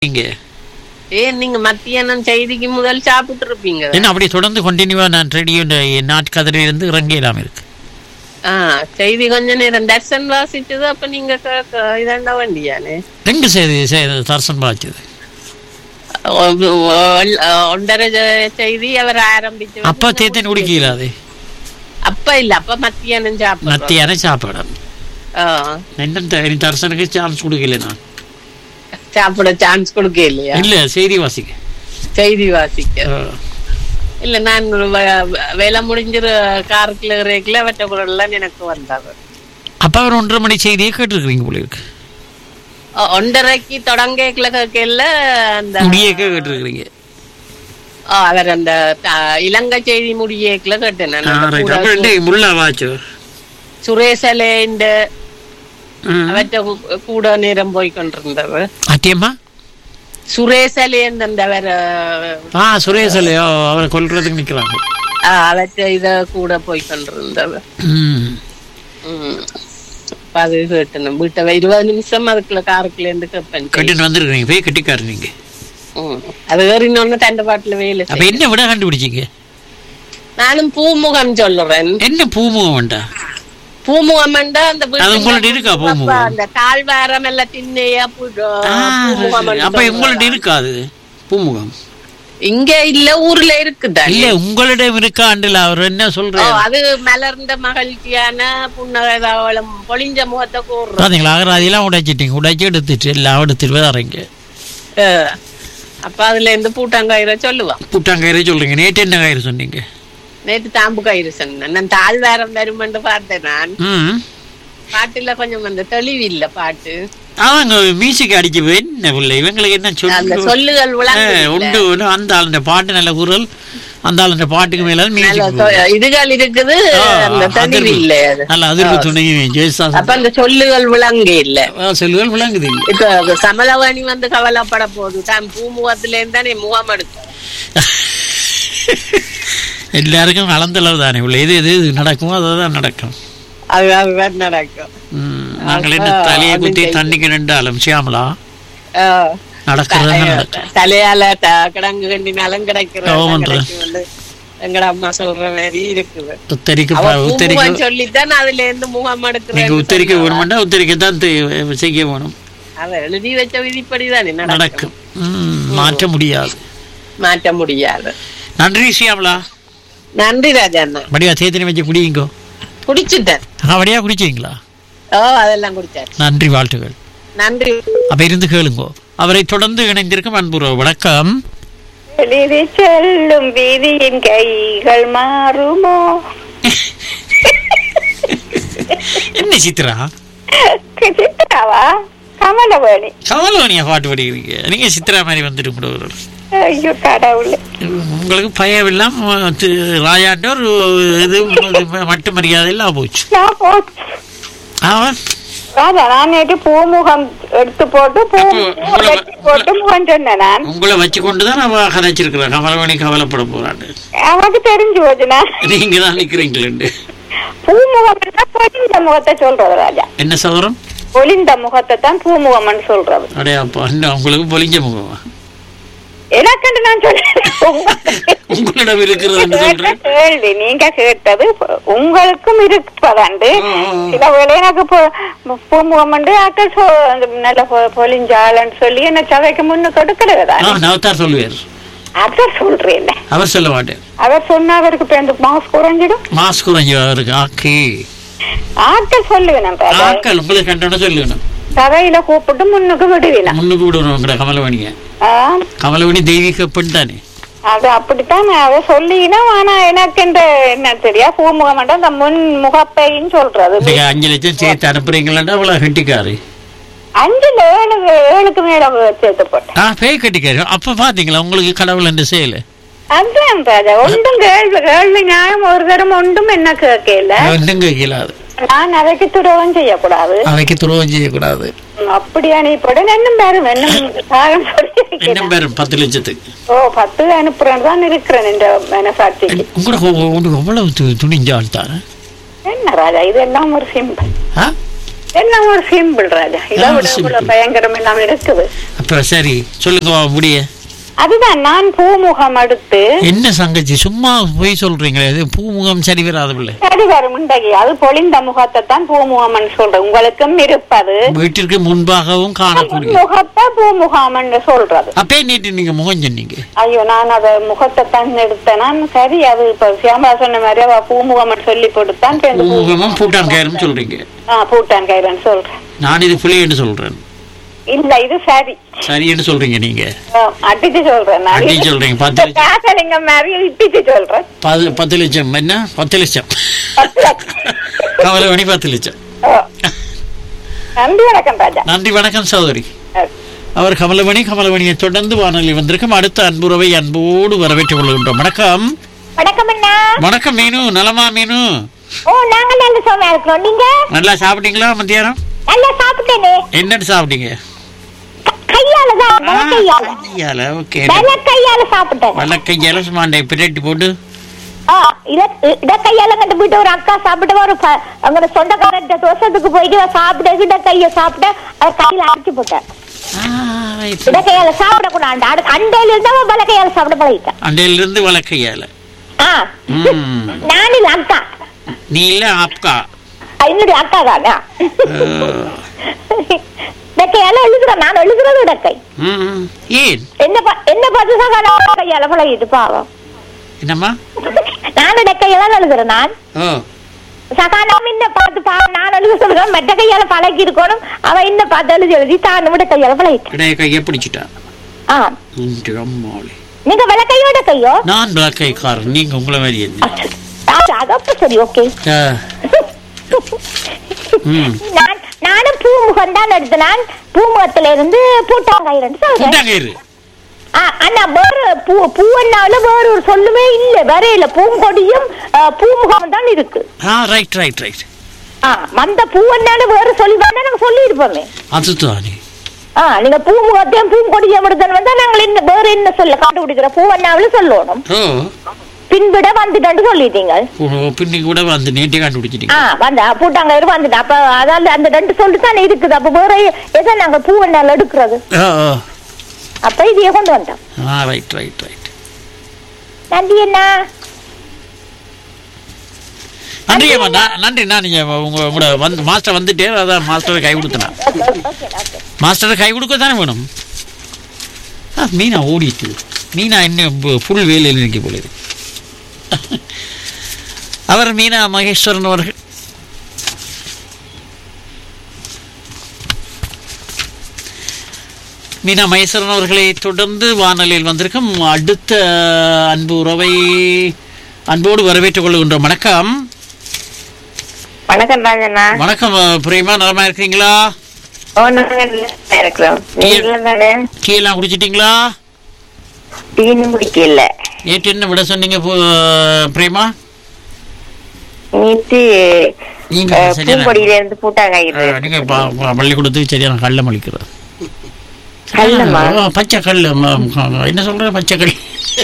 நீங்க ஏன் நீங்க மத்தியானம் செய்திக்கு முதல் சாப்பிட்டு இருப்பீங்க என்ன அப்படியே தொடர்ந்து கண்டினியூவா நான் ரேடியோ நாட்கதிரிலிருந்து இறங்கியலாம் இருக்கு ஆ செய்தி கொஞ்ச நேரம் தர்சன் வாசிச்சது அப்ப நீங்க க- க- இதாண்ட வண்டியானே ரெண்டு செய்தி செய்தி தர்சன் பாய்ச்சது ஒ- ஒ- ஒன்றரை ஜ- செய்தி அவர் ஆரம்பிச்சு அப்ப தேத்தன் குடிக்கலாது அப்ப இல்ல அப்ப மத்தியானம் சாப்பிடுறோம் மத்தியானம் சாப்பாடு ஆ, என்ன த- தர்சனுக்கு சான்ஸ் கொடுக்கல நான் சாப்பிட சான்ஸ் கொடுக்க இல்லையா இல்ல செய்தி வாசிக்க செய்தி வாசிக்க ஆ. இல்ல நான் ஒரு வ- வேலை முடிஞ்சிரு காருக்குள்ள இறக்கல அவற்ற குரல்லாம் எனக்கு வந்தது அப்ப அவர் ஒன்றரை மணி செய்தியை கேட்டிருக்கிறீங்க போல இருக்கு ஒ- ஒன்றரைக்கு தொடங்கல கேட்கல அந்த முடியக்க கேட்டிருக்கிறீங்க ஆ, அவர் அந்த த- இலங்கை செய்தி முடியேக்கல கேட்டேன் நான். ஆ, அந்த right. கூட அப்ப ரெண்டு முள்ளா வாச்சு சுரேசலேண்ட அவற்ற கு- கூட நேரம் போய் கொண்டிருந்தவர் அட்டியம்மா சுரேசலேந்து அந்த அவர் ஆ சுரேசலையோ அவரை கொல்றதுக்கு நிக்கிறாங்க அவற்ற இத கூட போய் கொண்டிருந்தவர் ம். ம். அப்ப அது கேட்டேன் வீட்டை இருபது நிமிஷம் அதுக்குள்ள காருக்குள்ள இருந்து கேட்பேன் கட்டிட்டு வந்திருக்கிறீங்க போய் கட்டிக்காரு நீங்க ம். அது ஏறினோன்னு தண்டை பாட்டுல வேலை அப்ப செய்யும். என்ன விட கண்டுபிடிச்சீங்க நானும் பூமுகம் சொல்லுறேன் என்ன பூமுகம் வேண்டா பூமுகம் என்றா அந்த அது வீட்டுல உங்கள்ட்ட இருக்கா பூமுகம்? அப்ப அந்த தாழ்வாரம் எல்லாம் திண்ணையா புடு- ஆ, பூமுகம் என்று அப்ப உங்கள்ட்ட இருக்காது பூமுகம் இங்க இல்ல ஊர்ல இருக்குதா இல்ல உங்களிடம் இருக்காண்டுல அவர் என்ன ஓ, சொல்றாரு அது மலர்ந்த மகிழ்ச்சியான புன்னகதாவளம் பொழிஞ்ச முகத்தை கூறுறோம் பாத்தீங்களா அகராதியெல்லாம் உடைச்சிட்டீங்க உடைச்சி எடுத்துட்டு எல்லாம் எடுத்துட்டு வரீங்க அப்ப அதுல இருந்து பூட்டாங்கயிற சொல்லுவான் புட்டாங்கயிறு சொல்றீங்க நேற்று என்ன கயிறு சொன்னீங்க நேத்து தாம்பு கயிறு சொன்னேன் நான் தாழ்வாரம் வருமென்று பார்த்தேன் நான் ம் பாட்டுல கொஞ்சம் அந்த தெளிவு இல்ல பாட்டு அவங்க மியூசிக் அடிக்க என்ன பிள்ளை இவங்களுக்கு என்ன அந்த சொல்லு சொல்லுகள் ஆ, விளங்குது உண்டு உண்டு. அந்த ஆளுடைய பாட்டு நல்ல குரல் அந்த ஆளுடைய பாட்டுக்கு மேல நல்ல மியூசிக் சொ- இதுகள் இருக்குது அந்த தெளிவு இல்ல அது நல்ல அதிர்வு துணை ஜெயசாஸ் அப்ப அந்த சொல்லுகள் விளங்க இல்ல செல்லுகள் விளங்குது இல்ல இப்ப கமலவாணி வந்து கவலைப்பட போகுது தான் பூமுகத்துல இருந்தானே முகம் எடுத்த எல்லாருக்கும் கலந்தளவு தானே உள்ள எது எது எது நடக்குமோ அதுதான் நடக்கும் அது அதுதான் நடக்கும் ம், நாங்கள் என்ன அப்ப தலையை அது குத்தி செய்து. தண்ணிக்கு நின்றாலும் சியாமலா ஆ. நடக்கிறது நடக்கும் தலையால த- கிடங்கு கண்டினாலும் கிடைக்கிறது ஆமான்ற. கிடைக்கும் எங்கட அம்மா சொல்ற மாதிரி இருக்குது உத்தரிக்க அவ உத்தரிக்க பூமுகம் சொல்லித்தான் அதுல இருந்து முகம் நீங்க எடுக்கிறேன் உத்தரிக்க வேணுமெண்டா உத்தரிக்க தான் தெ- செய்ய வேணும் அதை எழுதி வச்ச விதிப்படிதானே நடக்கும் நடக்கும் ம், மாற்ற முடியாது மாற்ற முடியாது நன்றி சியாமலா நன்றி ராஜா அண்ணா வடிவா சேத்தனை வச்சு குடியுங்கோ குடிச்சிட்டேன் ஆ வடியா குடிச்சீங்களா ஓ அதெல்லாம் குடிச்சாச்சு நன்றி வாழ்த்துகள் நன்றி அப்ப இருந்து கேளுங்கோ அவரை தொடர்ந்து இணைந்திருக்கும் அன்புறவு வணக்கம் எழுதி செல்லும் வீதியின் கைகள் மாறுமோ என்ன சித்ரா சித்ராவா கமலவேணி கமலவனியா பாட்டு படிக்கிறீங்க நீங்க சித்ரா மாதிரி வந்துட்டு கூடவர்கள் ஐயோ கடவுளே உங்களுக்கு பயம் இல்லாம தி- ராஜாண்ட ஒரு இது இது மட்டு மரியாதை எல்லாம் போச்சு நான் போச்சு அவன் ராஜா நான் நேற்று பூமுகம் எடுத்து போட்டு பூ அப்போ உங்களை- வெட்டி போட்டு முகம் சொன்னேன் நான் உங்களை வச்சு கொண்டு தான் அவ கதைச்சிருக்கிறான் கமலவணி கவலைப்பட போறான்னு அவனுக்கு தெரிஞ்சு போச்சு நான் நீங்க தான் நிக்கிறீங்களேண்டு பூமுகம் பொலிந்த முகத்தை சொல்றது ராஜா என்ன சவரம் பொலிந்த முகத்தை தான் பூமுகம்னு சொல்றது அடையாப்பா என்ன உங்களுக்கு பொலிஞ்ச முகமா எனக்கண்டு நான் சொல்றேன் உங்களிடம் இருக்கிறதுன்னு சொல்றேன் கேள்வி நீங்க கேட்டது உங்களுக்கும் இருப்பதாண்டு ஆ, ஆ, ஆ. சில வேளை எனக்கு பூமுகம் வந்து அக்கல் சொ- அந்த நல்ல பொ- பொலிஞ்சாளன்னு சொல்லி என்ன சபைக்கு முன்னு கொடுக்கிறதா ஆ நவத்தார் சொல்லுவார் அத சொல்றேன் அவர் சொல்ல மாட்டேன் அவர் சொன்னா அவருக்கு இப்ப இந்த மாஸ் குறைஞ்சிடும் மாஸ்க் குறைஞ்சி அவருக்கு ஆக்கி ஆட்கள் சொல்லுவேன் ஆக்கள் உங்களுக்கு கண்டோன்னு சொல்லுவேன் சபையில கூப்பிட்டு முன்னுக்கு விடுவினா முன்னுக்கு விடுவோம் உங்களை கமலவணிய கமலவணி தெய்வீக பெண் தானே அது அப்படித்தான் அதை சொல்லினா ஆனா எனக்கு இந்த என்ன தெரியா பூமுகம் அந்த முன் முகப்பைன்னு சொல்றது நீங்க அஞ்சு லட்சம் சேர்த்து அனுப்புறீங்களா அவ்வளவு கட்டிக்காரு அஞ்சுல ஏழு ஏழுக்கு மேல சேர்த்து போட்டேன் ஆ பேய் கட்டிக்காரு அப்ப பாத்தீங்களா உங்களுக்கு கடவுள் என்று செயலு அதுதான் ராஜா ஒன்றும் கேள்வி கேள்வி நியாயம் ஒரு தரம் ஒன்றும் என்ன கேட்கல ஒன்றும் கேட்கலாது நான் அதைக்கு துரோகம் செய்யக்கூடாது அவைக்கு துரோகம் செய்யக்கூடாது ம், அப்படியா நீ போட என்னும் பேரும் என்னும் சாகம் சொல்லி என்ன இருக்கிறேன். பேரும் பத்து லட்சத்துக்கு ஓ பத்து அனுப்புறேன் தான் இருக்கிறேன் இந்த மனசாட்சிக்கு உங்களுக்கு உங்களுக்கு எவ்வளவு து- துணிஞ்ச ஆள் தானே என்ன ராஜா இதெல்லாம் ஒரு சிம்பிள் ஆ எல்லாம் ஒரு சிம்பிள் ராஜா இதை ஆ, விட simple. இவ்வளவு பயங்கரம் எல்லாம் இருக்குது அப்ப சரி சொல்லுங்க முடிய அதுதான் நான் பூமுகம் எடுத்து என்ன சங்கச்சி சும்மா போய் சொல்றீங்களே இது பூமுகம் சரி வராது பிள்ளை சரி வரும் உண்டகி அது பொழிந்த முகத்தை தான் பூமுகம்னு சொல்றேன் உங்களுக்கும் இருப்பது வீட்டிற்கு முன்பாகவும் காணக்கூடிய முகத்தை பூமுகம்னு சொல்றது அப்பே நேற்று நீங்க முகம் சொன்னீங்க ஐயோ நான் அத முகத்தை தான் எடுத்தேன் நான் சரி அது இப்ப சியாமலா சொன்ன மாதிரி அவ பூமுகம்னு சொல்லி கொடுத்தான் இப்ப இந்த பூ- பூமுகமும் பூட்டான் கயிறும் சொல்றீங்க ஆ, பூட்டான் கைரன் சொல்றேன் நான் இது பிள்ளைன்னு சொல்றேன் இல்ல இது சரி சரின்னு சொல்றீங்க நீங்க ஆ, அடிச்சு சொல்றேன் நான். அடிச்சு சொல்றீங்க, பத்து லட்சம். காசலிங்க மாதிரி இட்டிச்சு சொல்றேன் பது பத்து லட்சம் என்ன பத்து லட்சம் கவலை மணி பத்து லட்சம் ஆ. நன்றி வணக்கம் ராஜா நன்றி வணக்கம் சகோதரி ஆ. அவர் கமலமணி கமலமணியை தொடர்ந்து வானொலி வந்திருக்கும் அடுத்த அன்புறவை அன்போடு வரவேற்றுக் கொள்கின்றோம் வணக்கம் வணக்கம் அண்ணா வணக்கம் மீனு நலமா மீனு ஓ நாங்க நல்ல சோமா இருக்கிறோம் நீங்க நல்லா சாப்பிட்டீங்களா மத்தியானம் நல்லா சாப்பிட்டேனே என்னன்னு சாப்பிட்டீங்க கையால தான் ஆ, கையால கையால ஓகே கையால சாப்பிட்டேன் வழக்கையால சும்மாண்டை பிரெட் போட்டு ஆ, இத- இத கையால கண்டு போயிட்டு ஒரு அக்கா சாப்பிட்டு ஒரு ப- அவங்க சொந்தக்காரர்கிட்ட தோசத்துக்கு போயிட்டு சாப்பிட இட கைய சாப்பிட அவர் கையில அரைச்சு போட்டேன் ஆ, right. இட கையால சாப்பிட கூடாது அடுத்த அண்டையில இருந்தா வல கையால சாப்பிட பழகிட்டேன் அண்டையிலிருந்து வழக்கையால ஆ. ம். நான் இல்ல அக்கா நீ இல்ல ஆப்கா என்னுடைய அக்கா தானா கையால எழுதுறேன் நான் எழுதுறது இடக்கை ம். ஏன் என்ன பா- என்ன பார்த்து சகான கையால பழகிட்டு பாவம் என்னம்மா நான் இடக்கையெல்லாம் எழுதுறேன் நான் ஓ சகானாம் என்ன பார்த்து பா நான் எழுதுறேன் மற்ற கையால பழகி இருக்கணும் அவ என்ன பார்த்து எழுதி எழுதி தான் விட கையால பழகிட்டேன் இடைய கையை பிடிச்சிட்டா ஆ உண்டு அம்மாளே. நீங்க விளக்கையோட கையோ நான் விளக்கைக்காரன் நீங்க உங்களை மாதிரி என்ன அது அதப்ப சரி ஓகே ஆ. ம். நான் நானும் பூமுகம் தான் எடுத்தேன் நான் பூமுகத்துல இருந்து பூட்டாங்கயிறு சொல்றேன் கூட்டாங்கயிறு ஆ, அண்ணா வேற பூ பூவன்னால வேற ஒரு சொல்லுமே இல்ல வேற இல்ல பூங்கொடியும் ஆ, பூமுகம் தான் இருக்கு ஆ ரைட் ரைட் ரைட் ஆ அந்த பூவன்னால வேற சொல்லி வேணா நாங்க சொல்லி இருப்போமே அதுதானே ஆ நீங்க பூமுகத்தையும் பூங்கொடியும் எடுத்தன் வந்தா நாங்கள் என்ன வேற என்ன சொல்ல கண்டுபிடிக்கிற பூவன்னாவில சொல்லணும் ஓ பின்விட வந்துட்டு சொல்லிட்டீங்க ஓ, பின்னி கூட வந்து நேற்றே கண்டுபிடிச்சிட்டீங்க ஆ வந்தா பூட்டாங்கயிறு வந்துட்டு அப்ப அதாவது அந்த ரெண்டு சொல்லு தானே இருக்குது அப்ப வேற எதை நாங்க பூவன்னால எடுக்கிறது ஓ ஓ அப்ப இதையே கொண்டு வந்தோம் ஆ ரைட் ரைட் ரைட் நன்றி என்ன நன்றி அம்மா நான் நன்றி நான் நீங்க உங்க உங்களோட வந்து மாஸ்டர் வந்துட்டே அதான் மாஸ்டரை கை கொடுத்தேன் மாஸ்டரை கை கொடுக்க தானே வேணும் ஆ மீனா ஓடிட்டு மீனா இன்னும் ஃபுல் வேலையில் நிற்க போல இருக்கு. அவர் மீனா மகேஸ்வரன் அவர்கள் மீனா மகேஸ்வரன் அவர்களை தொடர்ந்து வானொலியில் வந்திருக்கும் அடுத்த அன்பு உறவை அன்போடு வரவேற்றுக் கொள்கின்றோம் வணக்கம் வணக்கம் ராஜண்ணா வணக்கம் அஹ், பிரேமா நலமா இருக்கீங்களா ஓ நாங்க நல்லா இருக்கிறோம் நீங்க தானே டீ எல்லாம் குடிச்சிட்டீங்களா டீனும் குடிக்கல நேற்று என்ன விட சொன்னீங்க பு- பிரேமா நேற்று நீங்க அஹ், சரியான பூங்கொடியில இருந்து பூட்டாங்கயிறு அஹ், நீங்க ப- ப- பள்ளிக்கூடத்துக்கு சரியான கள்ள மலிக்கிறது கல்லம்மா ஆ, பச்சை கல் ம- ம- என்ன சொல்ற பச்சை கல்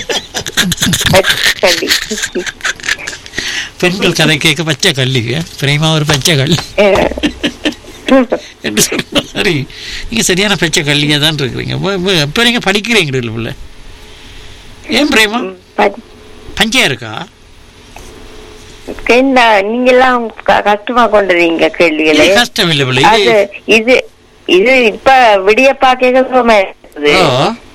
கள்ளி. பெண்கள் கதை கேட்க பச்சை கல்லு பிரேமா ஒரு பச்சை கல் அஹ், என்று சொல்ற மாதிரி நீங்க சரியான பச்சை கல்லியா தான் இருக்கிறீங்க இப்ப- இப்ப- இப்ப நீங்க படிக்கிறீங்க பிள்ளை ஏன் பிரேமா ப- பஞ்சையா இருக்கா என்ன நீங்க எல்லாம் க- கஷ்டமா கொண்டுறீங்க கேள்விகளை இது கஷ்டம் இல்லை பிள்ளை அது இது இது இது இப்ப விடிய பாக்க இருக்குது ஓ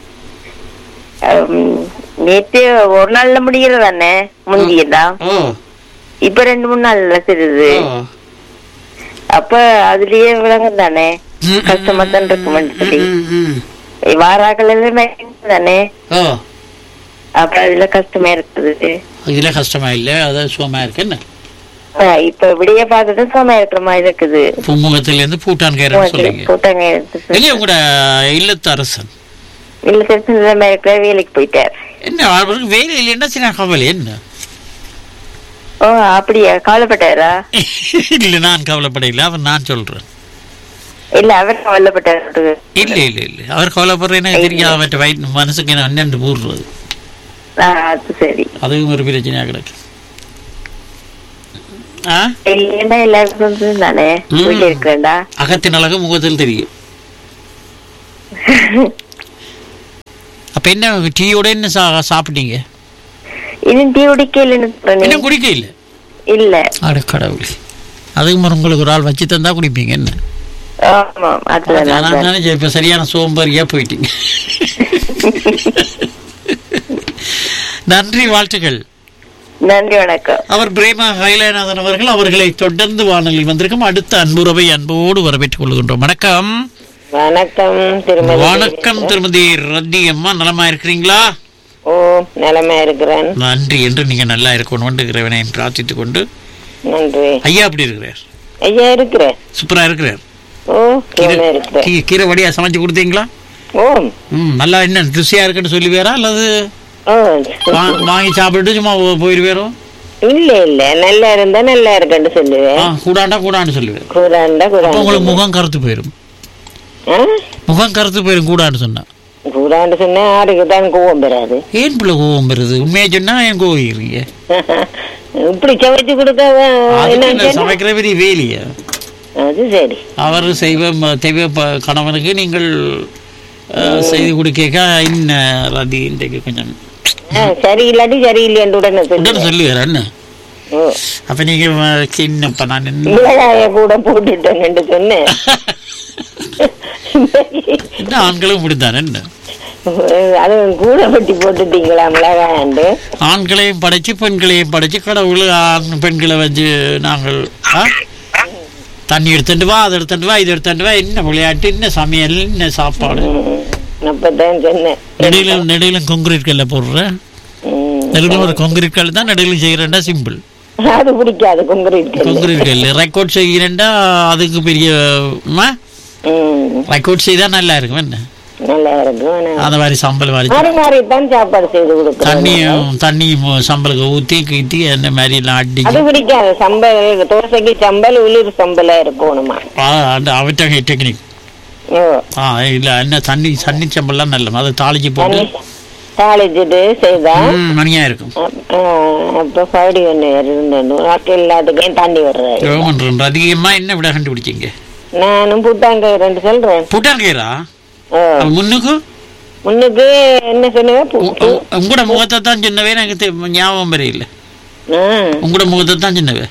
அம், நேற்று ஒரு நாள்ல முடிகிறது தானே முந்தியெல்லாம் ஓ இப்ப ரெண்டு மூணு நாள்ல சிறுது ஓ அப்ப அதுலயே விளங்கும் தானே ம், கஷ்டமா தான் இருக்குமென்னு சொல்லி ம், ம். வாராக்கள் எல்லாமே தானே ஓ அப்ப அதுல கஷ்டமா இருக்குது இதுல கஷ்டமா இல்ல அதான் சுகமா இருக்கு என்ன ஆ, இப்ப விடிய பார்த்தது சும்மா இருக்கிற மாதிரி இருக்குது பூமுகத்துல இருந்து பூட்டான் கேரன் சொல்றீங்க கூட்டாங்க வெளியே உங்களோட இல்லத்து அரசன் இல்ல சிறு நிலைமை இருக்கிற வேலைக்கு போயிட்டார் என்ன அவருக்கு வேலை இல்லைன்னா சின்ன கவலை என்ன ஓ அப்படியா கவலைப்பட்டாரா இல்ல நான் கவலைப்படையில அவர் நான் சொல்றேன் இல்ல அவர் கவலைப்பட்டாரு இல்ல இல்ல இல்ல அவர் கவலைப்படுறேன்னு தெரியாது அவற்றை வயிற்று மனசுக்கு என்ன அண்ணன் போடுறது ஆ, அது சரி அதுவும் ஒரு பிரச்சனையா கிடக்கு ஆ இல்லைன்னா எல்லாருக்கும் சொல்றது தானே ம். வீட்டுல இருக்கிறேன்டா அகத்தின் அழகு முகத்தில் தெரியும் அப்ப என்ன டீயோட என்ன சா சாப்பிட்டீங்க இன்னும் டீ குடிக்கலன்னு சொல்றேனே. இன்னும் குடிக்க இல்லை இல்ல அட கடவுளே அதுக்கு மாதிரி உங்களுக்கு ஒரு ஆள் வச்சு தந்தா குடிப்பீங்க என்ன ஆமா அதுதான் நான் அதுதான். நினைச்சேன் இப்ப சரியான சோம்பேறியா போயிட்டீங்க நன்றி வாழ்த்துக்கள் நன்றி வணக்கம் அவர் பிரேமா ஹைலநாதன் அவர்கள் அவர்களை தொடர்ந்து வானலில் வந்திருக்கும் அடுத்த அன்புறவை அன்போடு வரவேற்றுக் கொள்கின்றோம் வணக்கம் வணக்கம் திருமதி வணக்கம் திருமதி ரத்தி அம்மா நலமா இருக்கிறீங்களா ஓ நிலைமை இருக்கிறேன் நன்றி என்று நீங்க நல்லா இருக்கணும் இறைவனை பிரார்த்தித்துக் கொண்டு நன்றி ஐயா அப்படி இருக்கிறார் ஐயா இருக்கிறேன் சூப்பரா இருக்கிறார் ஓ சும்மா இருக்கிறேன் கீ- கீரை வடியா சமைச்சு கொடுத்தீங்களா ஓ ம் நல்லா என்ன ருசியா இருக்குன்னு சொல்லுவாரா அல்லது ஓ வா- வாங்கி சாப்பிட்டு சும்மா போ- போயிருவேரோ இல்ல இல்ல நல்லா இருந்தா நல்லா இருக்கேன்னு ஆ சொல்லுவேன் கூடாண்டா கூடான்னு சொல்லுவேன் கூடாண்டா அப்போ உங்களுக்கு கூடாண்டு முகம் கருத்து போயிடும் ஆ? முகம் கருத்து போயிடும் கூடான்னு சொன்னா கூடாண்டு சொன்னா யாருக்கு தான் கோவம் பெறாது ஏன் பிள்ளை கோவம் வருது உண்மையை சொன்னா ஏன் கோவிக்கிறீங்க இப்படி சமைச்சு கொடுக்க என்ன அதுக்கு என்ன சமைக்கிற பெரிய வேலையா அது சரி அவர் செய்வ ம- தெய்வ ப- கணவனுக்கு நீங்கள் அஹ், செய்து கொடுக்க இன்ன ரதி இன்றைக்கு கொஞ்சம் ஆ, சரி இல்லாட்டி சரி இல்லையன்று உடனே உடனே சொல்லுவேன் சொல்லுவார் என்ன ஓ அப்ப நீங்க அஹ், சின்னப்ப நான் என்ன மிளகாய கூட போட்டுட்டேன்னு சொன்னேன் என்ன ஆண்களும் இப்படித்தான் என்ன அது கூட வெட்டி போட்டுட்டீங்களா மிளகாயாண்டு ஆண்களையும் படைச்சு பெண்களையும் படைச்சு கடவுள் ஆண் பெண்களை வச்சு நாங்கள் ஆ? தண்ணி எடுத்துட்டு வா அதை எடுத்துட்டு வா இது எடுத்துட்டு வா என்ன விளையாட்டு என்ன சமையல் என்ன சாப்பாடு ம், அப்பதான் சொன்னேன் நெடுகிலும் நெடுகிலும் கொங்கிரீட் கல்ல போடுறேன் ம். நெடுகிலும் ஒரு கொங்கிரீட் கல் தான் நெடுகிலும் செய்கிறேன்டா சிம்பிள் அது பிடிக்காது குங்குரிட் கொங்கிரீட் கல் ரெக்கார்ட் செய்கிறேன்டா அதுக்கு பெரிய ரெக்கார்ட் செய்தா நல்லா இருக்கும் என்ன நல்லா இருக்கும் ஆனா அந்த மாதிரி சம்பல் மாதிரி மாறி மாறி தான் சாப்பாடு செய்து கொடுக்குறோம் தண்ணியும் தண்ணியும் சம்பளுக்கு ஊற்றி கீத்தி அந்த மாதிரி எல்லாம் அது அடிச்சு பிடிக்காது சம்பல் தோசைக்கு சம்பல் உளிர் சம்பலா இருக்கணுமா ஆ, அந்த அவற்ற டெக்னிக் ஓ ஆ இல்லை என்ன தண்ணி தண்ணி சம்பல்லாம் நல்ல அதை தாளிச்சு போட்டு தண்ணி தாளிச்சுட்டு செய்தா ம், மணியா இருக்கும் அப்- ஆ, அப்ப படி ஒண்ணு இருந்தேன் வாக்கு எல்லாத்துக்கும் தண்ணி வர்றாரு ரோமன் அதிகமா என்ன விட கண்டுபிடிச்சீங்க நானும் புத்தாங்க ரெண்டு சொல்றேன் புட்டாங்கீரா ஓ, முன்னுக்கு முன்னுக்கு என்ன சொன்னவே உ- உ- உங்களோட முகத்தை தான் சின்னவே எனக்கு தெ- ஞாபகம் வரையில உங்களோட முகத்தை தான் சின்னவே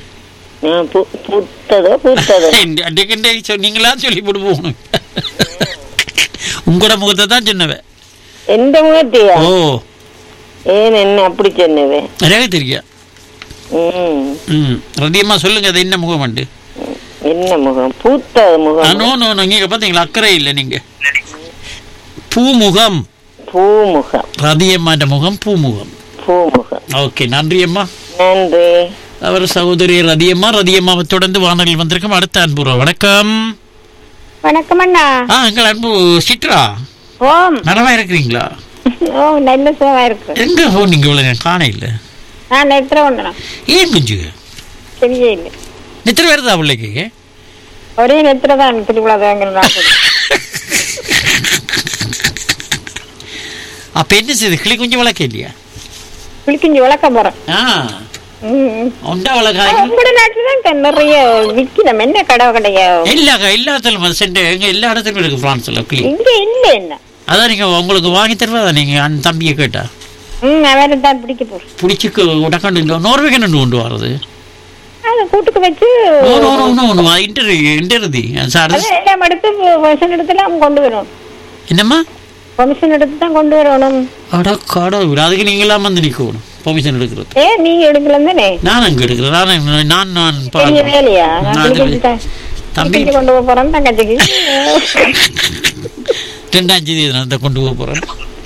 புத்ததோ புத்ததோ அன்றைக்கு சொன்னீங்களா சொல்லி போட்டு போகணும் உங்களோட முகத்தை தான் சின்னவே எந்த முகத்தையா ஓ ஏன் என்ன அப்படி சொன்னவே எனக்கு தெரியும் ம் ம் ரதியம்மா சொல்லுங்க அது என்ன முகம் உண்டு என்ன முகம் பூத்தது முகம் நோ நோ நோ நீங்க பாத்தீங்களா அக்கறை இல்லை நீங்க பூமுகம் பூமுகம் ரதியம்மாண்ட முகம் பூமுகம் பூமுகம் ஓகே நன்றி அம்மா நன்றி அவர் சகோதரி ரதியம்மா ரதியம்மாவை தொடர்ந்து வானொலியில் வந்திருக்கும் அடுத்த அன்பு வணக்கம் வணக்கம் அண்ணா ஆ எங்கள் அன்பு சித்ரா ஓம் நலமா இருக்கிறீங்களா ஓ நல்ல சுகமா இருக்கு எங்க போனீங்க இவ்வளவு காண இல்ல நான் நெத்திர ஒண்ணு ஏன் குஞ்சு தெரிய இல்லை நித்திர வருதா பிள்ளைக்கு ஒரே நெத்திர தான் திருவிழா தாங்க அப்ப என்ன செய்யுது கிளி குஞ்சு வளர்க்க இல்லையா குளிக்கிஞ்சு வளர்க்க போறேன் ஆ ம். உண்டா ஆ, வளர்க்க உங்களோட நாட்டுல தான் நிறைய விற்கிறோம் என்ன கடை கடையா இல்ல எல்லா இடத்துலயும் சென்ட் எங்க எல்லா இடத்துலயும் இருக்கு பிரான்ஸ்ல கிளி இங்க இல்ல என்ன அதான் நீங்க உங்களுக்கு வாங்கி தருவதா நீங்க அந்த தம்பியை கேட்டா ம் அவரை தான் பிடிக்க போறேன் பிடிச்சிக்கு உடக்காண்டு இல்லை நோர்வேகன் கொண்டு வர்றது அதை கூட்டுக்கு வச்சு no no no no no inter இன்டர்தி சார் அது எல்லாம் எடுத்து பெர்மிஷன் எடுத்துலாம் கொண்டு வரணும் என்னம்மா பெர்மிஷன் எடுத்து தான் கொண்டு வரணும் அட கடவுள் அதுக்கு நீங்களாம் வந்து நிற்கணும் பெர்மிஷன் எடுக்கிறது ஏ நீங்க எடுக்கலாம் தானே நான் அங்கே எடுக்கிறேன் நான் நான் நான் பா- பெரிய வேலையா நான் நான் குளிக்கிஞ்சு தான் தம்பி குளிக்கிஞ்சு கொண்டு போக போறேன் தங்கச்சிக்கு ரெண்டாம் தேதி நான் கொண்டு போக போறேன்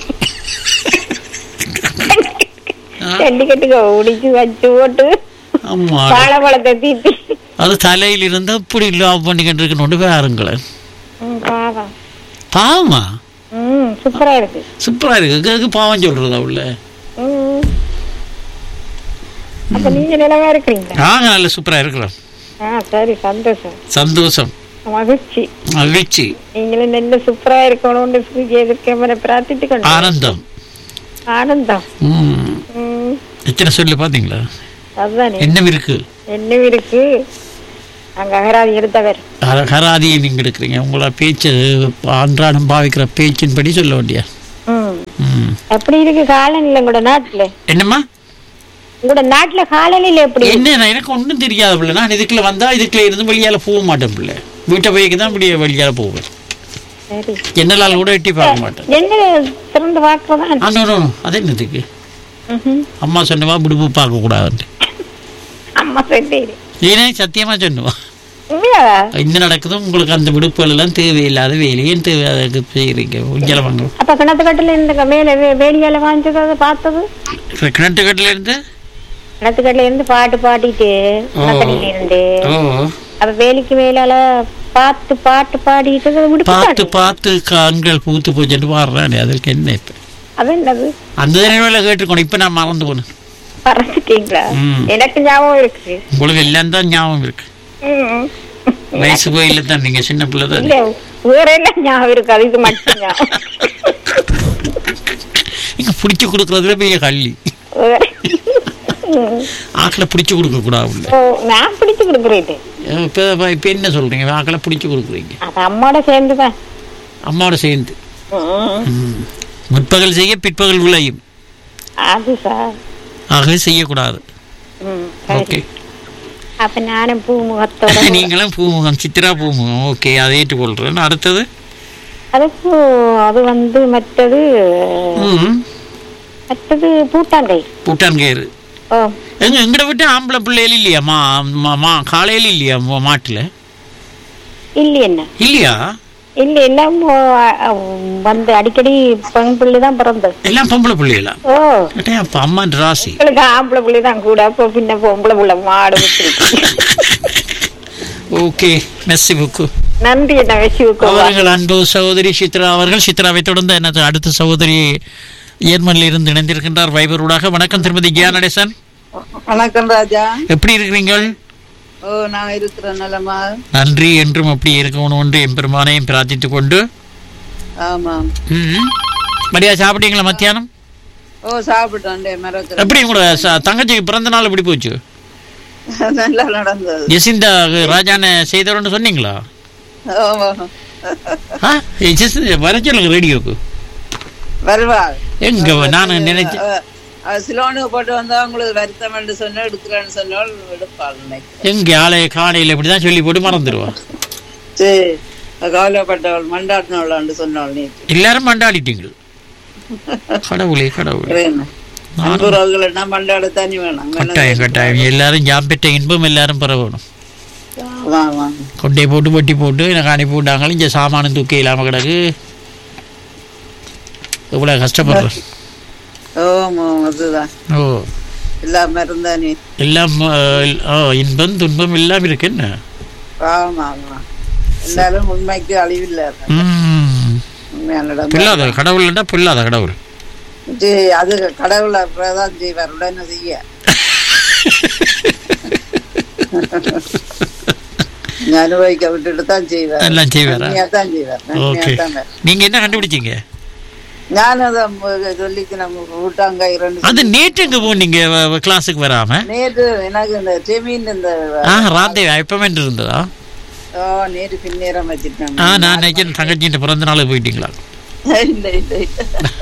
ஜல்லிக்கட்டுக்கு உடிச்சு வச்சு போட்டு ஆமா வாழைப்பழத்தை தீத்தி அது தலையில் இருந்து அப்படி லாப் பண்ணிக்கிட்டு இருக்கணும் பாருங்களேன் ம், பாவம் பாவமா ம் சூப்பரா இருக்கு சூப்பரா இருக்கு அதுக்கு பாவம் சொல்றதா உள்ள ம். அப்ப நீங்க நிலவா இருக்கிறீங்களா நாங்க நல்ல சூப்பரா இருக்கிறோம் ஆ சரி சந்தோஷம் சந்தோஷம் மகிழ்ச்சி மகிழ்ச்சி நீங்களும் நல்ல சூப்பரா இருக்கணும்னு பூஜை எதிர்க்க பிரார்த்தித்து கொண்டு ஆனந்தம் ஆனந்தம் ம் ம், எத்தனை சொல்லி பாத்தீங்களா அதுதானே என்ன இருக்கு என்ன இருக்கு அங்க அகராதி எடுத்தவர் அர- கராதியை நீங்க எடுக்கிறீங்க உங்களோட பேச்சு அன்றாடம் பாவிக்கிற பேச்சின்படி சொல்ல வேண்டிய ம் ம். எப்படி இருக்கு காலநிலை உங்களோட நாட்டுல என்னம்மா உங்களோட நாட்டுல காலநிலை எப்படி என்ன நான் எனக்கு ஒன்றும் தெரியாது பிள்ளை நான் இதுக்குள்ள வந்தா இதுக்குள்ள இருந்து வெளியால போக மாட்டேன் பிள்ளை வீட்டை போய்க்கு தான் இப்படி வெளியால போவேன் சரி ஜன்னலால் கூட எட்டி பார்க்க மாட்டேன் என்ன திறந்து பார்க்கறதான் ஆ, no, no, no. அது என்னதுக்கு ம்ஹும். அம்மா சொன்னவா விடுப்பு பார்க்க கூடாதுன்ட்டு அம்மா சொல்லி நீனே சத்தியமா சொன்னவா உண்மையா இந்த நடக்குதும் உங்களுக்கு அந்த விடுப்புகள் எல்லாம் தேவையில்லாத வேலையும் தேவை அதுக்கு செய்யறீங்க உஞ்சல வாங்க அப்ப கிணத்து கட்டுல இந்த மேல வே- வேடியால வாங்கிச்சது அதை பார்த்தது கிணத்து கட்டில இருந்து கிணத்து கட்டுல இருந்து பாட்டு பாடிட்டு கிணத்தடியில இருந்து ஓ அப்ப வேலிக்கு மேலால பார்த்து பாட்டு பாடிட்டு அதை விடுப்பு பார்த்து பாடு. பார்த்து கண்கள் பூத்து போச்சுட்டு பாடுறானே அதுக்கு என்ன இப்ப அது என்னது அந்த தடவை கேட்டுக்கணும் இப்ப நான் மறந்து போனேன் பறந்துட்டீங்களா ம். எனக்கு ஞாபகம் இருக்கு உங்களுக்கு எல்லாம் தான் ஞாபகம் இருக்கு ம். வயசு கோயில தான் நீங்க சின்ன பிள்ளை தான் இல்ல வேற எல்லாம் ஞாபகம் இருக்கு அது இது மட்டும் ஞாபகம் இங்க பிடிச்சு கொடுக்கறதுல பெரிய கள்ளி வேற. ம். ஆக்களை பிடிச்சு கொடுக்க கூடாது ஓ நான் பிடிச்சு கொடுக்குறேன் இப்ப இப்ப என்ன சொல்றீங்க ஆக்களை பிடிச்சு கொடுக்குறீங்க அது அம்மாவோட சேர்ந்துதான் அம்மாவோட சேர்ந்து ம். ம். முற்பகல் செய்ய பிற்பகல் விளையும் அது சார் ஆகவே செய்யக்கூடாது ம், சரி ஓகே அப்ப நானும் பூ முகத்தோட நீங்களும் பூமுகம் சித்ரா பூமுகம் ஓகே அதை ஏற்றுக்கொள்றேன் அடுத்தது அது பூ அது வந்து மற்றது ம் மற்றது பூட்டாங்கை பூட்டான்கயிறு ஓ எங்க எங்கட விட்டு ஆம்பளை பிள்ளைகள் இல்லையா மா மா- மா காலையில் இல்லையா மா- மாட்டுல இல்ல என்ன இல்லையா இல்ல எல்லாம் ஓ, அ, வந்து அடிக்கடி பெண் பிள்ளை தான் பிறந்தது எல்லாம் பொம்பளை பிள்ளைகளா ஓ அடே, அப்ப அம்மான் ராசி உங்களுக்கு ஆம்பளை பிள்ளை தான் கூட அப்போ பின்ன பொம்பளை பிள்ளை மாடு வச்சிருக்கு ஓகே மெஸ்ஸி புக்கு நன்றி என்ன வச்சுக்கோ அவர்கள் அன்பு சகோதரி சித்ரா அவர்கள் சித்ராவை தொடர்ந்து எனது அடுத்த சகோதரி ஏர்மனில் இருந்து இணைந்திருக்கின்றார் வைபரூடாக வணக்கம் திருமதி கியா நடேசன் வணக்கம் ராஜா எப்படி இருக்கிறீங்கள் ஓ நான் இருக்கிறேன் நலமா நன்றி என்றும் அப்படி இருக்கணும் என்று எம்பெருமானையும் பிரார்த்தித்துக் கொண்டு ஆமாம் ம். மரியா சாப்பிட்டீங்களா மத்தியானம் ஓ சாப்பிட்டேன் மறக்கிறேன் எப்படி உங்களோட ச- தங்கச்சிக்கு பிறந்த நாள் எப்படி போச்சு நல்லா நடந்தது ஜெசிந்தா ராஜான செய்தவர்னு சொன்னீங்களா ஆமா. ஆ ஜெசிந்தா வர சொல்லுங்க ரேடியோக்கு வருவாள் எங்க நான் நினைச்சேன் அவ- அவ சிலோனுக்கு போட்டு வந்தா உங்களுக்கு வருத்தம் என்று சொன்னா எடுக்கிறேன்னு சொன்னால் எடுப்பாள் நினைக்கிறேன் எங்க ஆலய காலையில் இப்படிதான் சொல்லி போட்டு மறந்துடுவா சரி அவ கவலைப்பட்டவள் மண்டாட்டினவளான்னு சொன்னாள் நீ எல்லாரும் மண்டாடிட்டீங்க கடவுளே கடவுளே அன்புறவர்கள் என்ன மண்டாட தனி வேணும் கட்டாயம் கட்டாயம் எல்லாரும் ஜாம்பெட்ட இன்பம் எல்லாரும் பெற வேணும் ஆமா, ஆமா. கொண்டே போட்டு வட்டி போட்டு எனக்கு அனுப்பி விட்டாங்களும் இங்கே சாமானும் தூக்கி இல்லாமல் கிடக்கு இவ்வளோ கஷ்டப்படுறேன் ஓமோ அதுதான் ஓ எல்லாம் மருந்தானே எல்லாம் அஹ், ஓ இன்பம் துன்பம் எல்லாம் இருக்கு என்ன ஆமா ஆமா எல்லாரும் உண்மைக்கு அழிவில்லை ம் உண்மையான பில்லாத கடவுள்னா பில்லாத கடவுள் இது அது கடவுளை பிரதான் செய்வார் உடனே செய்ய நீ அனுபவிக்க விட்டுட்டு தான் செய்வார் எல்லாம் செய்வாரா? நன்மையா தான் செய்வார் நன்மையா ஓகே தான் செய்வார். நீங்க என்ன கண்டுபிடிச்சீங்க நான் அதை மு- சொல்லிக்கு நம்ம விட்டாங்க இரண்டு அது நேற்று எங்க போனீங்க வ- வ- கிளாஸுக்கு வராம நேற்று எனக்கு இந்த செமீன் இந்த ஆ ராத்தேவா எப்பவுமே இருந்ததா ஓ நேற்று பின்னேரம் வச்சிருக்காங்க ஆ நான் நினைச்சேன் தங்கச்சின்ற பிறந்த நாள் போயிட்டீங்களா இல்ல இல்ல இல்ல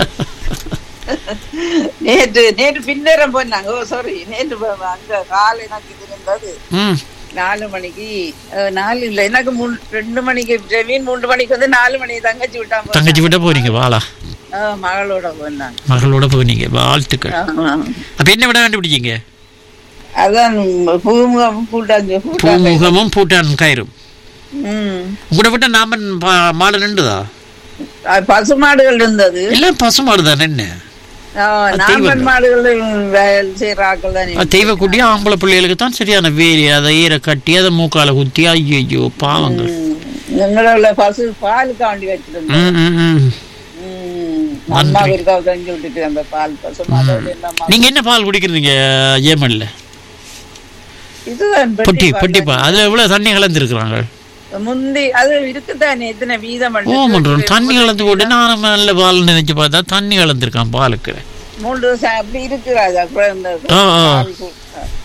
நேற்று நேற்று பின்னேரம் போனாங்க ஓ சாரி நேற்று ப- அங்க காலை எனக்கு இது இருந்தது ம் நாலு மணிக்கு அஹ், நாலு இல்ல எனக்கு மூணு ரெண்டு மணிக்கு ஜெமீன் மூன்று மணிக்கு வந்து நாலு மணிக்கு தங்கச்சி விட்டாங்க தங்கச்சி விட்ட போறீங்க வாளா ஆஹ், மகளோட போனாங்க மகளோட போனீங்க வாழ்த்துக்கள் ஆமா. அப்ப என்ன விட கண்டுபிடிச்சீங்க அதான் பூமுகம் கூட்டாங்க கூட்டாங்க பூமுகமும் பூட்டான் கயிறும் ம் உங்களோட விட்ட நாமன் பா- மாடு நின்றுதா அது பசுமாடுகள் இருந்தது எல்லாம் பசுமாடு தானே என்ன ஆஹ், நாமன் மாடுகள் வேலை செய்யற ஆக்கள் தானே அது தெய்வ குட்டி ஆம்பளை பிள்ளைகளுக்கு தான் சரியான வேலி அதை ஈர கட்டி அதை மூக்கால குத்தி ஐயோ பாவங்கள் ம். எங்களோட பசு பாலுக்காண்டி வச்சிருந்தோம் ம், ம், ம். ம். அம்மா இருக்கா செஞ்சு விட்டுட்டு அந்த பால் பசு மாடோட எல்லாம் நீங்க என்ன பால் குடிக்கிறீங்க ஏமன்ல இதுதான் பொட்டி பெட்டி பால் பொட்டிப்பா அதுல எவ்வளவு தண்ணி கலந்துருக்குறாங்க முந்தி அது இருக்குதானே எத்தனை வீதம் ஓ பண்றோம் தண்ணி கலந்து போட்டு நான் நல்ல பால் நினைச்சு பார்த்தா தண்ணி கலந்துருக்கான் பாலுக்கு மூன்று வருஷம் அப்படி இருக்கிறாது அப்புறம் இந்த ஆ, ஆ. பால் கு-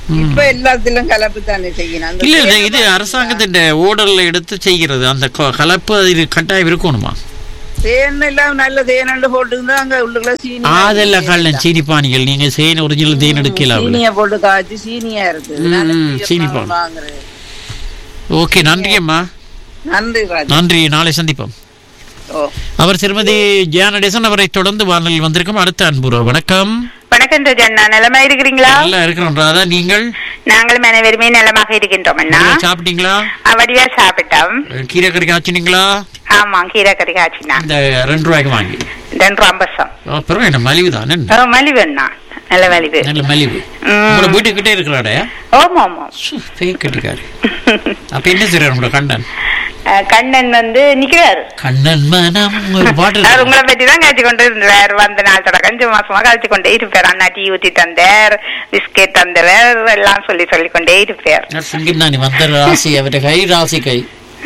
இப்ப எல்லாத்திலும் கலப்பு தானே செய்யணும் அந்த இல்ல இல்ல தேனை இது அரசாங்கத்தின் ஓடர்ல எடுத்து செய்கிறது அந்த க- கலப்பு அது கட்டாயம் இருக்கணுமா தேன் எல்லாம் நல்ல தேனண்டு போட்டுருந்தா அங்க உள்ளுக்குள்ள சீனி அதெல்லாம் கள்ளம் சீனி பானிகள் நீங்க செய்யணும் ஒரிஜினல் தேன் எடுக்கலாம் சீனிய போட்டு காய்ச்சி சீனியா இருக்கு ம், நல்ல ம், சீனியா சீனி பால். வாங்குறது. ஓகே நன்றி அம்மா நன்றி ராஜா நன்றி நாளை சந்திப்போம் ஓ அவர் திருமதி ஜியானடேசன் அவரை தொடர்ந்து வானலில் வந்திருக்கும் அடுத்த அன்புறவு வணக்கம் வணக்கம் அண்ணா நலமா இருக்கிறீங்களா நல்லா இருக்கிறோம் ராதா நீங்கள் நாங்களும் அனைவருமே நலமாக இருக்கின்றோம் அண்ணா நீங்க சாப்பிட்டீங்களா வடிவா சாப்பிட்டோம் கீரை கறி காய்ச்சினீங்களா ஆமா கீரை கறி காய்ச்சினா இந்த ரெண்டு ரூபாய்க்கு வாங்கி ரெண்டு அம்பசம் அப்புறம் என்ன மலிவு தானே ஓ, மலிவு அண்ணா நல்ல மலிவு நல்ல மலிவு ம். உங்களோட வீட்டுக்கிட்டே இருக்கிறாடே ஓமா ஆமா பேய் கட்டிக்காரு அப்ப என்ன செய்யறாரு உங்களோட கண்ணன் அஹ், கண்ணன் வந்து நிக்கிறாரு கண்ணன் மனம் ஒரு பாட்டு அவர் இருக்கு. உங்களை பற்றி தான் கழிச்சு கொண்டு இருந்தார் வந்த நாள் தொடக்க அஞ்சு மாசமா கழிச்சு கொண்டே இருப்பார் அண்ணா டீ ஊத்தி தந்தார் பிஸ்கெட் தந்தார் எல்லாம் சொல்லி சொல்லி கொண்டே இருப்பார் நான் சங்கீத் நீ வந்த ராசி அவருடைய கை ராசி கை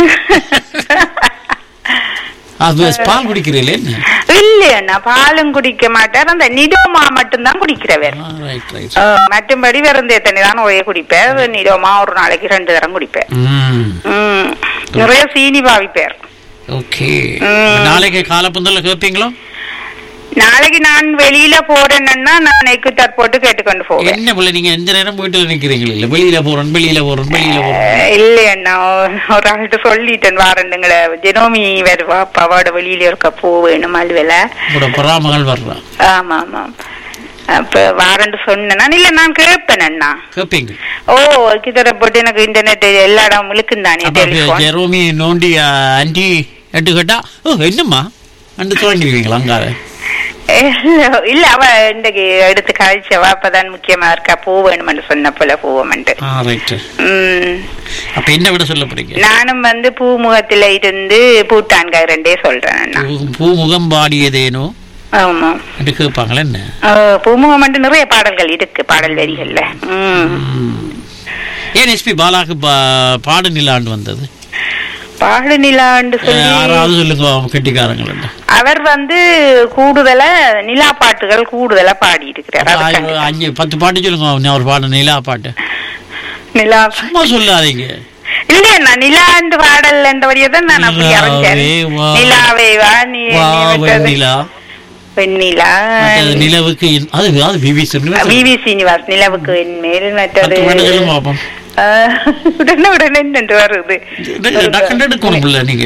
அது பால் குடிக்கிறீங்களே என்ன இல்ல அண்ணா பாலும் குடிக்க மாட்டார் அந்த நிடோமா மட்டும்தான் குடிக்கிறவர் ரைட் ரைட் அஹ், மற்றும்படி வெறுந்தே தண்ணி தான் ஒரே குடிப்பேன் நிடோமா ஒரு நாளைக்கு ரெண்டு தரம் குடிப்பேன் ம் ம், நிறைய சீனி பாவிப்பேர் ஓகே ம். நாளைக்கு காலப்பந்தல்ல கேட்பீங்களோ நாளைக்கு நான் வெளியில போறேன்னா நான் எக்குத்தார் போட்டு கேட்டுக்கொண்டு போவேன் என்ன பிள்ளை நீங்க எந்த நேரம் வீட்டுல நிக்கிறீங்களா இல்ல வெளியில போறோம் வெளியில போறோம் வெளியில போறோம் அஹ், இல்ல அண்ணா ஒரு ஆள்கிட்ட சொல்லிட்டேன் வாரண்டுங்கள ஜெனோமி வருவா அப்பாவோட வெளியில இருக்க போ வேணும் அல்வேல உங்களோட பராமகள் வர்றா ஆமா ஆமா அப்ப வாரண்டு சொன்னா இல்ல நான் கேட்பேன் அண்ணா கேட்பீங்க ஓ கிதர போட்டு எனக்கு இன்டர்நெட் எல்லா இடம் இழுக்கும் தானே அப்ப டெலிஃபோன் ஜெரோமி நோண்டி ஆண்டி எட்டு கேட்டா ஓ என்னம்மா அண்டு தொடங்கிடுவீங்களா அங்கார இல்ல இல்ல அவ இன்றைக்கு எடுத்து கழிச்சவா அப்பதான் முக்கியமா இருக்கா பூ வேணுமென்று சொன்ன போல பூவமெண்டு ஆ ரைட்டு உம் அப்ப என்ன விட சொல்ல போறீங்க நானும் வந்து பூமுகத்துல இருந்து பூட்டான்காய் ரெண்டே சொல்றேன் அண்ணா பூ- பூமுகம் பாடியதேனோ ஆமா என்று கேட்பாங்களா என்ன அஹ், பூமுகம் வந்து நிறைய பாடல்கள் இருக்கு பாடல் வரிகள்ல உம் ம். ஏன் எஸ்பி பாலாக்கு பா- பாடு நிலாண்டு வந்தது பாடு நிலான்னு சொல்லி யாராவது சொல்லுங்க அவங்க கெட்டிக்காரங்க அவர் வந்து கூடுதலா நிலா பாட்டுகள் கூடுதலா பாடி இருக்கிறார் அதுக்காண்டி. அஞ்சு பத்து பாட்டு சொல்லுங்க அவன் அவர் பாடு நிலா பாட்டு நிலா சும்மா சொல்லாதீங்க இல்லையா நான் நிலாண்டு பாடல் என்ற வழியை தான் நான் அப்படி அறிஞ்சேன் நிலாவே வா. நிலாவே வா நீ வா நீ விட்டது. வெண்ணிலா வெண்ணிலா மற்றது நிலவுக்கு இன்- அது அது விவி வி வி சீனிவாஸ் நிலவுக்கு மேல் மற்றது பத்து பாட்டு சொல்லுங்க பாப்போம் ஆஹ், உடனே உடனே நின்று வருது டக்குன்னு எடுக்கணும் இல்ல நீங்க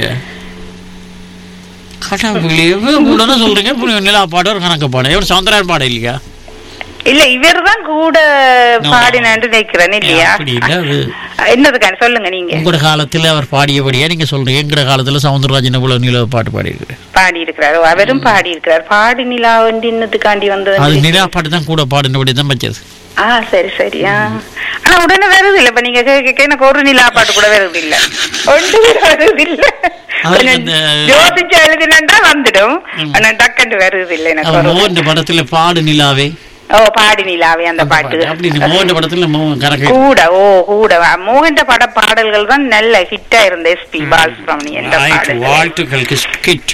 கடவுளே உடனே சொல்றீங்க இப்ப நிலா பாடு ஒரு கணக்கு பாடு எவ்வளவு சௌந்தராயன் பாடு இல்லையா இல்ல இவர் தான் கூட No. பாடினான்னு நினைக்கிறேன் இல்லையா அப்படி இல்ல அது என்னதுக்கான சொல்லுங்க நீங்க உங்களோட காலத்துல அவர் பாடியபடியா நீங்க சொல்றீங்க எங்கட காலத்துல சவுந்தரராஜன் இவ்வளவு நிலவு பாட்டு பாடி இருக்கிறேன் பாடி இருக்கிறார் அவரும் பாடி இருக்கிறார் பாடி நிலா வந்து இன்னத்துக்காண்டி அது வந்தது நிலா பாட்டு தான் கூட பாடினபடி தான் வச்சது ஆ சரி சரி ஆ ஆனா உடனே வருது இல்ல இப்ப நீங்க கேட்க கேட்க எனக்கு ஒரு நிலா பாட்டு கூட வருது இல்ல ஒன்று வருது இல்ல அது கொஞ்சம் அந்த- யோசிச்சு எழுதினா வந்துடும் ம். ஆனா டக்குன்னு வருது இல்ல எனக்கு அவர் ஒரு- மோகன் படத்துல பாடு நிலாவே ஓ பாடி நிலாவே அந்த பாட்டு அப்படி மோகன் படத்துல மோகன் கணக்கு கூட ஓ கூட மோகன் பட பாடல்கள் தான் நல்ல ஹிட்டா இருந்த எஸ்பி பாலசுப்ரமணியன் Right, பாடல் வாழ்த்துக்கள் கிட்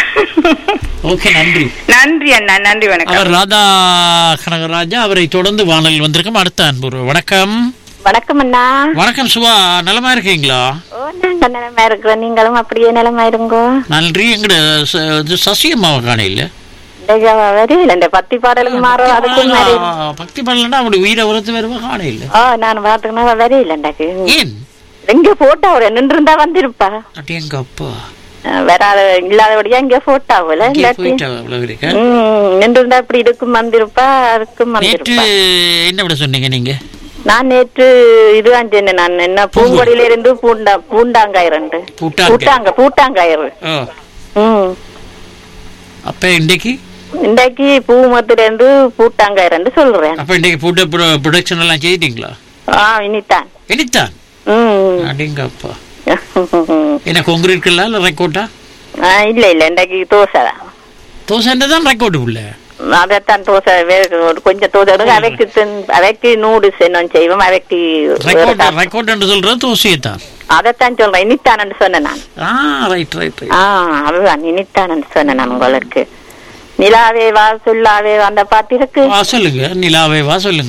ஓகே நன்றி நன்றி அண்ணா நன்றி வணக்கம் அவர் ராதா கனகராஜா அவரை தொடர்ந்து வானலில் வந்திருக்கும் அடுத்த அன்பு வணக்கம் வணக்கம் அண்ணா வணக்கம் சுபா நலமா இருக்கீங்களா ஓ நாங்க நிலமா இருக்கிறோம் நீங்களும் அப்படியே நிலமா இருங்கோ நன்றி எங்கட ச- இது சசி அம்மாவை காண இல்ல இந்த வரையில இந்த பத்தி பாடலுக்கு மாறும் அதுக்கும் வரையில பக்தி பண்ணலன்னா அப்படி உயிரை உரத்து வருவா காண இல்ல ஓ நான் பாத்துக்கணும் வரையிலண்டாக்கு ஏன் எங்க போட்டோ ஒரு நின்று இருந்தா வந்திருப்பா அடி எங்க அப்பா அஹ் வராத இல்லாதபடியா இங்க போட்டோ போல இங்கே இல்லாட்டி போயிட்டா அவ்வளவு இருக்க ம் நின்று இருந்தா இப்படி இதுக்கும் வந்திருப்பா அதுக்கும் நேற்று வந்திருப்பா என்ன விட சொன்னீங்க நீங்க நான் நேற்று இதுதான் சொன்னேன் நான் என்ன பூங்கொடியில இருந்து பூண்டா பூண்டாங்காய் ரெண்டு பூட்டாங்க பூட்டாங்க பூட்டாங்காயிரு ஓ ம் அப்ப இன்றைக்கு இன்றைக்கு பூமத்துல இருந்து பூட்டாங்காய் ரெண்டு சொல்றேன் அப்ப இன்றைக்கு ஃபுட் ப்ரொடக்ஷன் எல்லாம் செய்திட்டீங்களா ஆ இனித்தான் இனித்தான் ம் அடிங்க அப்பா என்ன கொங்கிரீட்களா இல்ல ரெக்கார்டா ஆ, இல்ல இல்ல இன்றைக்கு தோசை தான் தோசை தான் ரெக்கார்டு உள்ள அதைத்தான் தோசை வேறு ஒரு கொஞ்சம் தோசை எடுங்க அவைக்கு தின்- அவைக்கு நூடுல்ஸ் என்ன செய்வோம் அவைக்கு ரெக்கார்ட் ரெக்கார்ட் என்று சொல்றது தோசையை தான் அதைத்தான் சொல்றேன் இனித்தானு சொன்னேன் நான் ஆ ரைட் ரைட் ரைட் ஆ அதுதான் இனித்தானு சொன்னேன் நான் உங்களுக்கு நிலாவே வா சொல்லாவே வா, அந்த பாட்டு இருக்கு வா சொல்லுங்க நிலாவே வா சொல்லுங்க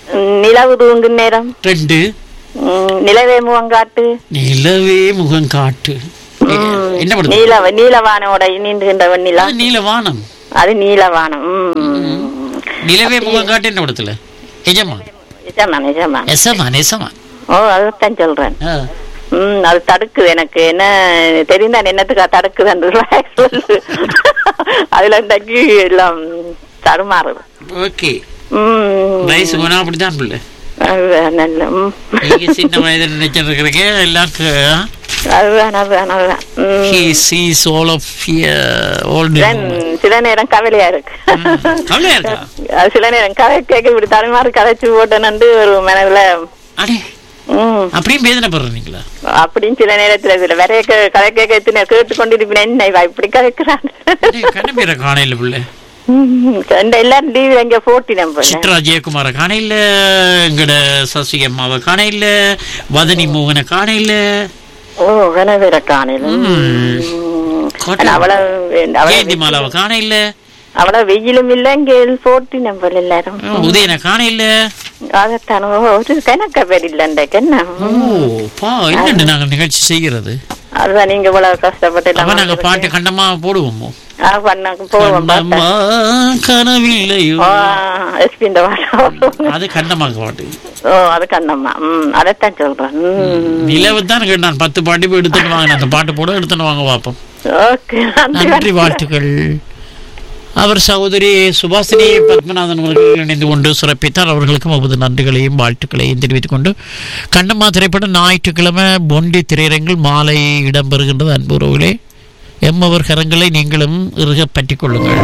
ம், நிலவு தூங்கும் நேரம் ரெண்டு ம், நிலவே முகங்காட்டு நிலவே முகம் காட்டு என்ன படுது நீல நீலவானோட நீண்டுகின்ற வெண்ணிலா நீலவானம் அது நீலவானம் ம். நிலவே முகம் காட்டு என்ன படத்துல எஜமா நிஜமா நிஜமா எசமா நெசமா ஓ அதுதான் சொல்றேன் ஆ. ம் அது தடுக்குது எனக்கு என்ன தெரிந்தா என்னத்துக்கா தடுக்குதுன்னு சொல்லு அதுல இன்றைக்கு எல்லாம் தடுமாறுது ஓகே ம் வயசு போனா அப்படிதான் பிள்ளை அதுதான் நல்ல ம் நீங்க சின்ன வயதுல நினைச்சிட்டு இருக்கிறீங்க எல்லாருக்கும் அதுதான் அதுதான் அதுதான் ம். he sees all of your old then சில நேரம் கவலையா இருக்கு கவலையா இருக்கா அது சில நேரம் கதை கேட்க இப்படி தடுமாறு கதைச்சு போட்டேன்னு ஒரு மனதுல அடே ம் அப்படியும் வேதனைப்படுறீங்களா அப்படின்னு சில நேரத்துல இதுல வேற கே- கதை கேட்க எத்தனை கேட்டு கொண்டிருப்பேன் என்ன இவ இப்படி கதைக்கிறான் கண்ணபீர காணையில பிள்ளை ம், இந்த எல்லாரும் லீவ் எங்க போட்டினம் போல சித்ரா ஜெயக்குமார காணையில எங்கட சசி அம்மாவை காணையில வதனி மோகனை காணையில ஓ கனவேற காணையில காட்டு. அவ்வளவு ஜெயந்தி அவ்வளவு மாலாவை காணையில அவ்வளவு வெயிலும் இல்ல இங்க போட்டினம் போல எல்லாரும் உதயனை காணையில அதைத்தான் ஓ, ஒரு கணக்க பேர் இல்லைண்டக்கு என்ன ஓ பா என்னண்டு நாங்க நிகழ்ச்சி செய்கிறது அதுதான் நீங்க இவ்வளவு கஷ்டப்பட்டு அப்ப நாங்க பாட்டு கண்டமா போடுவோமோ பண்ண போவோம் கண்டமா கனவில்லையோ எஸ்பி இந்த பாட்டு அது கண்டமாக பாட்டு ஓ அது கண்ணம்மா ம் அதைத்தான் சொல்றேன் ம் நிலவு தான் கேட்டான் பத்து பாட்டு போய் எடுத்துட்டு வாங்க அந்த பாட்டு போட எடுத்துட்டு வாங்க பார்ப்போம் ஓகே நன்றி வாழ்த்துக்கள் அவர் சகோதரி சுபாசினி பத்மநாதன் அவர்கள் இணைந்து கொண்டு சிறப்பித்தார் அவர்களுக்கும் அவரது நன்றிகளையும் வாழ்த்துக்களையும் தெரிவித்துக் கொண்டு கண்ணம்மா திரைப்படம் ஞாயிற்றுக்கிழமை பொண்டி திரையரங்கில் மாலை இடம்பெறுகின்றது அன்பு உறவுகளே எம்மவர் கரங்களை நீங்களும் இறுக பற்றிக் கொள்ளுங்கள்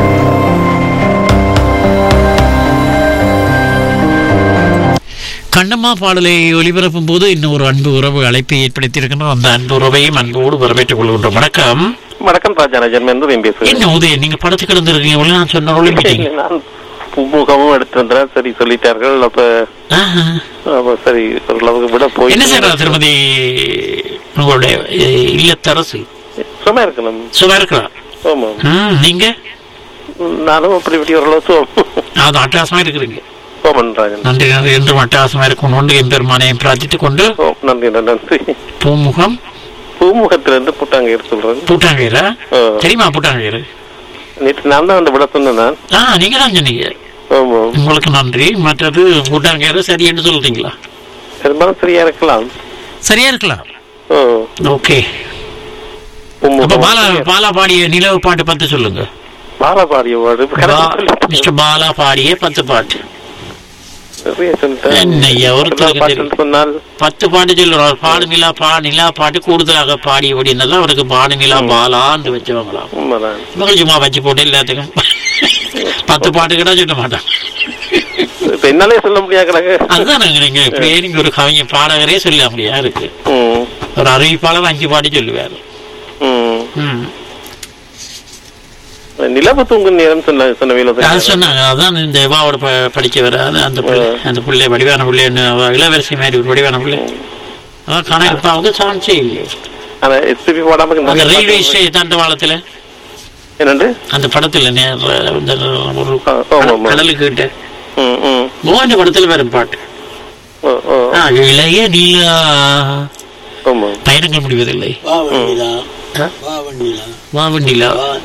கண்ணம்மா பாடலை ஒலிபரப்பும் போது இன்னும் ஒரு அன்பு உறவு அழைப்பை ஏற்படுத்தியிருக்கின்றோம் அந்த அன்பு உறவையும் அன்போடு வரவேற்றுக் கொள்கின்றோம் வணக்கம் வணக்கம் ராஜாராஜன் என்று நான் பேசுகிறேன் என்ன உதய நீங்க படத்துக்கு இருந்திருக்கீங்க உள்ள நான் சொன்ன ஒளிம்பிட்டீங்க இல்லை, நான் முகமும் எடுத்து வந்தேன் சரி சொல்லிட்டார்கள் அப்ப அப்ப சரி ஓரளவுக்கு விட போய் என்ன செய்யறா திருமதி உங்களுடைய அஹ், இல்லத்தரசு சும்மா இருக்கணும் சும்மா இருக்கிறார் ஆமா ம், நீங்க நானும் அப்படி இப்படி ஓரளவு சோம் அது அட்டகாசமா இருக்கிறீங்க சோமன் ராஜன் நன்றி நன்றி என்றும் அட்டகாசமா இருக்கணும் கொண்டு எம்பெருமானை பிரார்த்தித்துக் கொண்டு ஓ, நன்றி நன்றி பூமுகம் பூமுகத்திலிருந்து புட்டாங்கயிறு சொல்றேன் பூட்டாங்கயிரா ஆ. தெரியுமா பூட்டாங்கயிறு நேற்று நான் தான் அந்த விட சொன்னேன் நான் ஆ நீங்க தான் சொன்னீங்க ஆமா உங்களுக்கு நன்றி மற்றது பூட்டாங்கயிறு சரி என்று சொல்றீங்களா பெரும்பாலும் சரியா இருக்கலாம் சரியா இருக்கலாம் ஓ, ஓகே அப்ப பூமுகம் பாலா பாலா பாடிய நிலவு பாட்டு பத்து சொல்லுங்க பாலபாடிய வார்டு பா- மிஸ்டர் பாலா பாடிய பத்து பாட்டு நிறைய சொல்லிட்டேன் என்னய்யா, ஒருத்தருக்கு பாட்டு தெரியும். சொன்னால் பத்து பாட்டு சொல்லுறாரு பாடு நிலா பா நிலா பாட்டு கூடுதலாக பாடி அப்படின்னதான் அவருக்கு பாடு நிலா பாலான்னு வச்சவங்களாம் உண்மைதான் இவங்க சும்மா வச்சு போட்டு எல்லாத்துக்கும் பத்து பாட்டு கூட சொல்ல மாட்டான் இப்ப என்னாலே சொல்ல முடியாது கிடக்கு அதுதான் நாங்க நீங்க இப்படியே நீங்க ஒரு கவிஞர் பாடகரே சொல்ல முடியா இருக்கு ம், ஒரு அறிவிப்பாளர் அஞ்சு பாட்டு சொல்லுவாரு ம். ம். நிலவு தூங்கும் நேரம் சொன்ன சொன்ன வேலை அது சொன்னாங்க அதான் இந்த இவாவோட ப- படிச்சவர் அது அந்த பிள்ளை அந்த பிள்ளை வடிவான பிள்ளைன்னு அவ இளவரசி மாதிரி ஒரு வடிவான பிள்ளை அதான் காண இப்ப அவங்க சான்ஸே இல்லையே ஆனா எஸ்பிபி போடாம அந்த நிறைய ரயில்வே பாட்டு- ஸ்டேஷன் தண்டவாளத்துல என்னண்டு அந்த படத்துல நேர்ல இந்த ஒரு ஆ, ஆமா, ஆமா. கடலுக்கு கிட்ட ம், ம். மோகன் படத்துல வரும் பாட்டு ஓ, ஓ, ஆ, இளைய நிலா ஆமா. பயணங்கள் முடிவதில்லை ஆ? வாவன் நிலா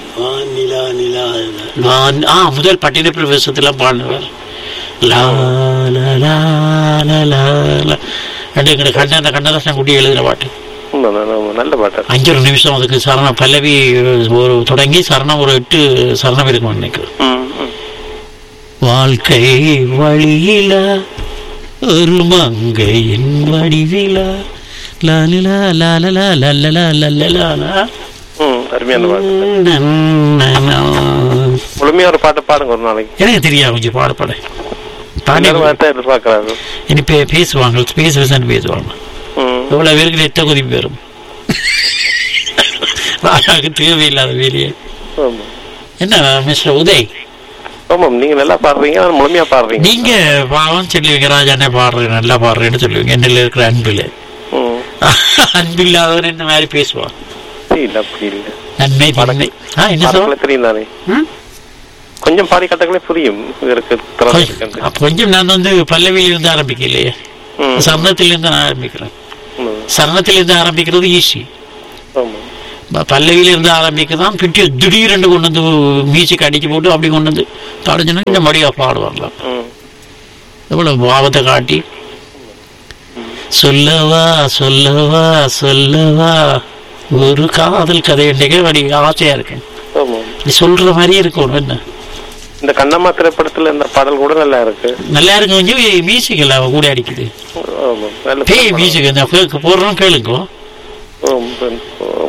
வான் ஆ முதல் பட்டின பிரவேசத்துல பாடுவார் லா லா லா லா லா லா ரெண்டு எங்கட கண்ட அந்த கண்ணதாசன் குட்டி எழுதுற பாட்டு உண்மைதான், ஆமா. நல்ல பாட்டு அஞ்சொரு நிமிஷம் அதுக்கு சரணம் பல்லவி ஒரு தொடங்கி சரணம் ஒரு எட்டு சரணம் இருக்கும் நினைக்கிறேன் ம், ம். வாழ்க்கை வழியில ஒரு மங்கையின் வடிவிலா லாலிலா லாலலா லல்லலா லல்லலா லா. ம், அருமையான பாட்டு நன்னனா. முழுமையா ஒரு பாட்டு பாடுங்க ஒரு நாளைக்கு எனக்கு தெரியாது கொஞ்சம் பாடப்பட பாடி எல்லாரும் அதான் எதிர்பார்க்கறாங்க இனி பே- பேசுவாங்க பேச பேசான்னு பேசுவாங்க ம். எவ்வளவு பேருக்கு நெத்த கொதிப்பு வரும் ராஜாவுக்கு தேவையில்லாத வேலையே ஆமா. என்ன மிஸ்டர் உதய் ஆமாம் நீங்க நல்லா பாடுறீங்க ஆனா முழுமையா பாடுறீங்க நீங்க பாவம் சொல்லுவீங்க ராஜானே பாடுறேன் நல்லா பாடுறேன்னு சொல்லுவீங்க என்னில் இருக்கிற அன்பில் ம். அன்பில்லாதவன் இந்த மாதிரி பேசுவான் இல்ல அப்படி இல்ல நன்மை தன்மை ஆ என்ன சொல்ல பாடல்கள் தெரியும் தானே ம்? கொஞ்சம் பாடி கட்டங்களே புரியும் இதற்கு திறமை இருக்கு. அப்ப கொஞ்சம் நான் வந்து பல்லவியில இருந்து ஆரம்பிக்கலையே ம். சரணத்திலிருந்து நான் ஆரம்பிக்கிறேன் ம். சரணத்திலிருந்து ஆரம்பிக்கிறது ஈஸி ஆமா. பல்லவியில இருந்து ஆரம்பிக்கதான் பிட்டி திடீரென்று கொண்டு வந்து மியூசிக் அடிச்சு போட்டு அப்படி கொண்டு வந்து பாடுச்சுன்னா இந்த மடியா பாடுவாங்க ம். எவ்வளவு பாவத்தை காட்டி சொல்லவா சொல்லவா சொல்லவா ஒரு காதல் கதை என்றே வடி ஆசையா இருக்கு ஆமா. நீ சொல்ற மாதிரி இருக்கணும் என்ன இந்த கண்ணம்மா திரைப்படத்துல இந்த பாடல் கூட நல்லா இருக்கு நல்லா இருக்கும் கொஞ்சம் மியூசிக் எல்லாம் கூட அடிக்குது ஆமா. நல்ல பேய் படம். மியூசிக் இந்த கேட்க போடுறோம் கேளுங்க ஆமா.